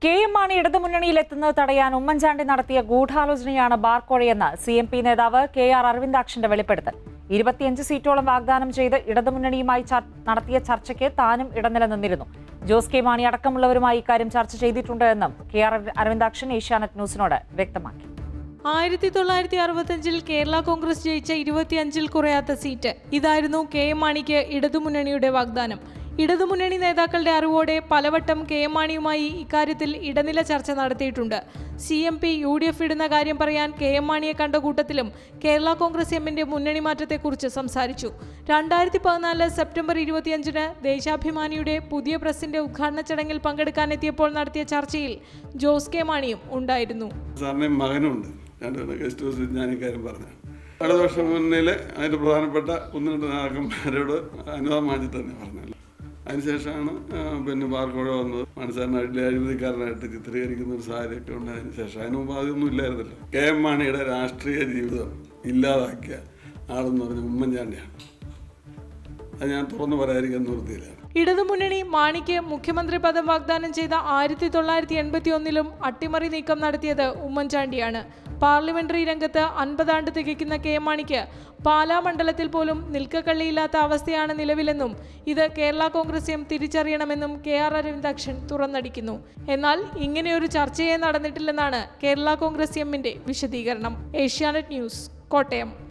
K M Mani ഇടതുമുന്നണിയിലെത്തുന്നത് തടയാൻ ഉമ്മൻചാണ്ടി നടത്തിയ ഗൂഢാലോചനയാണ് ബാർക്കോഴയെന്ന് സി എം പി നേതാവ് കെ ആർ അരവിന്ദാക്ഷന്റെ വെളിപ്പെടുത്തൽ ഇരുപത്തിയഞ്ച് സീറ്റോളം വാഗ്ദാനം ചെയ്ത് ഇടതുമുന്നണിയുമായി ചർ- നടത്തിയ ചർച്ചയ്ക്ക് താനും ഇടനില നിന്നിരുന്നു ജോസ് കെ മാണി അടക്കമുള്ളവരുമായി ഇക്കാര്യം ചർച്ച ചെയ്തിട്ടുണ്ട് എന്നും കെ ആർ അരവിന്ദാക്ഷൻ ഏഷ്യാനെറ്റ് ന്യൂസിനോട് വ്യക്തമാക്കി ആയിരത്തി തൊള്ളായിരത്തി അറുപത്തഞ്ചിൽ കേരള കോൺഗ്രസ് ജയിച്ച ഇരുപത്തിയഞ്ചിൽ കുറയാത്ത സീറ്റ് ഇതായിരുന്നു കെ എം മാണിക്ക് ഇടതുമുന്നണിയുടെ വാഗ്ദാനം ഇടതുമുന്നണി നേതാക്കളുടെ അറിവോടെ പലവട്ടം കെ എം മാണിയുമായി ഇക്കാര്യത്തിൽ ഇടനില ചർച്ച നടത്തിയിട്ടുണ്ട് C M P U D F ഇടുന്ന കാര്യം പറയാൻ കെ എം മാണിയെ കണ്ട കൂട്ടത്തിലും കേരള കോൺഗ്രസ് എമ്മിന്റെ മുന്നണി മാറ്റത്തെക്കുറിച്ച് സംസാരിച്ചു രണ്ടായിരത്തി പതിനാല് സെപ്റ്റംബർ ഇരുപത്തിയഞ്ചിന് ദേശാഭിമാനിയുടെ പുതിയ പ്രസിന്റെ ഉദ്ഘാടന ചടങ്ങിൽ പങ്കെടുക്കാനെത്തിയപ്പോൾ നടത്തിയ ചർച്ചയിൽ ജോസ് കെ മാണിയും ഉണ്ടായിരുന്നു സാറിൻ്റെയും മകനുണ്ട് രണ്ടുപേരുടെ ഗസ്റ്റ് ഹൗസിൽ ഞാൻ ഇക്കാര്യം പറഞ്ഞു അടുത്ത വർഷം മുന്നിൽ അതിൻ്റെ പ്രധാനപ്പെട്ട ഒന്ന് രണ്ട് നേതാക്കന്മാരോട് അനുവാദം വാങ്ങി തന്നെ പറഞ്ഞല്ലോ അതിനുശേഷമാണ് ആ, പിന്നെ ബാർക്കോഴ വന്നത് മനസ്സാറിനായിട്ട് അഴിമതിക്കാരനായിട്ട് ചിത്രീകരിക്കുന്ന ഒരു സാഹചര്യമൊക്കെ ഉണ്ടായതിനു ശേഷം അതിന് മുമ്പ് അതൊന്നും ഇല്ലായിരുന്നല്ലോ കെ എം മാണിയുടെ രാഷ്ട്രീയ ജീവിതം ഇല്ലാതാക്കിയ ആളെന്ന് പറഞ്ഞ ഉമ്മൻചാണ്ടിയാണ് അത് ഞാൻ തുറന്നു പറയാതിരിക്കാൻ നിർത്തിയില്ല ഇടതുമുന്നണി മാണിക്ക് മുഖ്യമന്ത്രി പദം വാഗ്ദാനം ചെയ്ത ആയിരത്തി തൊള്ളായിരത്തി എൺപത്തി ഒന്നിലും അട്ടിമറി നീക്കം നടത്തിയത് ഉമ്മൻചാണ്ടിയാണ് പാർലമെന്ററി രംഗത്ത് അൻപതാണ്ട് തികയ്ക്കുന്ന കെ എം മാണിക്ക് പാലാ മണ്ഡലത്തിൽ പോലും നിൽക്കക്കള്ളിയില്ലാത്ത അവസ്ഥയാണ് നിലവിലെന്നും ഇത് കേരള കോൺഗ്രസ് എം തിരിച്ചറിയണമെന്നും കെ ആർ അരവിന്ദാക്ഷൻ തുറന്നടിക്കുന്നു എന്നാൽ ഇങ്ങനെയൊരു ചർച്ചയെ നടന്നിട്ടില്ലെന്നാണ് കേരള കോൺഗ്രസ് എമ്മിന്റെ വിശദീകരണം ഏഷ്യാനെറ്റ് ന്യൂസ് കോട്ടയം